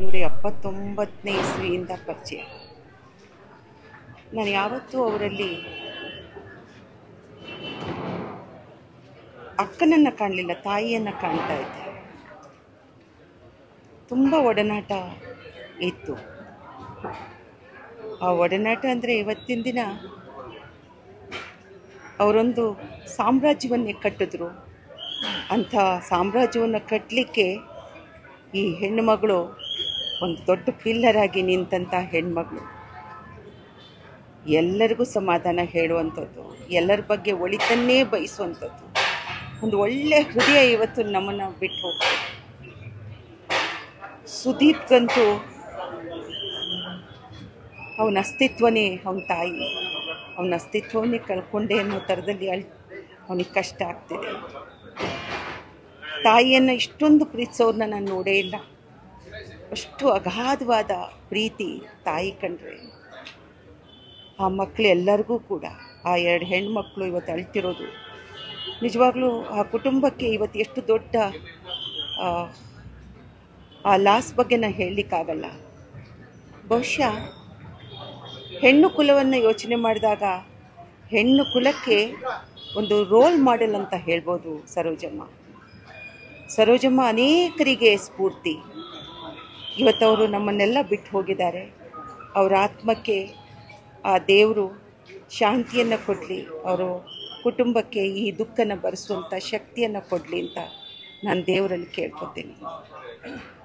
ಒಂಬೈನೂರ ಎಪ್ಪತ್ತೊಂಬತ್ತನೇ ಇಸ್ವಿಯಿಂದ ಪರಿಚಯ ನಾನು ಯಾವತ್ತೂ ಅವರಲ್ಲಿ ಅಕ್ಕನನ್ನು ಕಾಣಲಿಲ್ಲ ತಾಯಿಯನ್ನು ಕಾಣ್ತಾ ಇದ್ದೆ ತುಂಬ ಒಡನಾಟ ಇತ್ತು ಆ ಒಡನಾಟ ಅಂದರೆ ಇವತ್ತಿನ ದಿನ ಅವರೊಂದು ಸಾಮ್ರಾಜ್ಯವನ್ನೇ ಕಟ್ಟಿದ್ರು ಅಂಥ ಸಾಮ್ರಾಜ್ಯವನ್ನು ಕಟ್ಟಲಿಕ್ಕೆ ಈ ಹೆಣ್ಣುಮಗಳು ಒಂದು ದೊಡ್ಡ ಪಿಲ್ಲರ್ ಆಗಿ ನಿಂತಂಥ ಹೆಣ್ಮಗಳು ಎಲ್ಲರಿಗೂ ಸಮಾಧಾನ ಹೇಳುವಂಥದ್ದು ಎಲ್ಲರ ಬಗ್ಗೆ ಒಳಿತನ್ನೇ ಬಯಸುವಂಥದ್ದು ಒಂದು ಒಳ್ಳೆ ಹೃದಯ ಇವತ್ತು ನಮ್ಮನ್ನು ಬಿಟ್ಟು ಹೋಗ್ತದೆ ಸುದೀಪ್ಗಂತೂ ಅವನ ಅಸ್ತಿತ್ವನೇ ಅವನ ತಾಯಿ ಅವನ ಅಸ್ತಿತ್ವವನ್ನೇ ಕಳ್ಕೊಂಡೆ ಅನ್ನೋ ಥರದಲ್ಲಿ ಅಳ್ ಅವನಿಗೆ ಕಷ್ಟ ಆಗ್ತಿದೆ ತಾಯಿಯನ್ನು ಇಷ್ಟೊಂದು ಪ್ರೀತಿಸೋರನ್ನ ನಾನು ನೋಡೇ ಇಲ್ಲ ಅಷ್ಟು ಅಗಾಧವಾದ ಪ್ರೀತಿ ತಾಯಿ ಕಂಡ್ರೆ ಆ ಮಕ್ಕಳು ಎಲ್ಲರಿಗೂ ಕೂಡ ಆ ಎರಡು ಹೆಣ್ಮಕ್ಳು ಇವತ್ತು ಅಳ್ತಿರೋದು ನಿಜವಾಗ್ಲೂ ಆ ಕುಟುಂಬಕ್ಕೆ ಇವತ್ತು ಎಷ್ಟು ದೊಡ್ಡ ಆ, ಆ ಲಾಸ್ ಬಗ್ಗೆ ನಾನು ಹೇಳಲಿಕ್ಕಾಗಲ್ಲ ಬಹುಶಃ ಹೆಣ್ಣು ಕುಲವನ್ನು ಯೋಚನೆ ಮಾಡಿದಾಗ ಹೆಣ್ಣು ಕುಲಕ್ಕೆ ಒಂದು ರೋಲ್ ಮಾಡೆಲ್ ಅಂತ ಹೇಳ್ಬೋದು ಸರೋಜಮ್ಮ ಸರೋಜಮ್ಮ ಅನೇಕರಿಗೆ ಸ್ಫೂರ್ತಿ ಇವತ್ತವರು ನಮ್ಮನ್ನೆಲ್ಲ ಬಿಟ್ಟು ಹೋಗಿದ್ದಾರೆ ಅವರ ಆತ್ಮಕ್ಕೆ ಆ ದೇವರು ಶಾಂತಿಯನ್ನು ಕೊಡಲಿ ಅವರು ಕುಟುಂಬಕ್ಕೆ ಈ ದುಃಖನ ಭರಿಸುವಂಥ ಶಕ್ತಿಯನ್ನು ಕೊಡಲಿ ಅಂತ ನಾನು ದೇವರಲ್ಲಿ ಕೇಳ್ಕೊತೀನಿ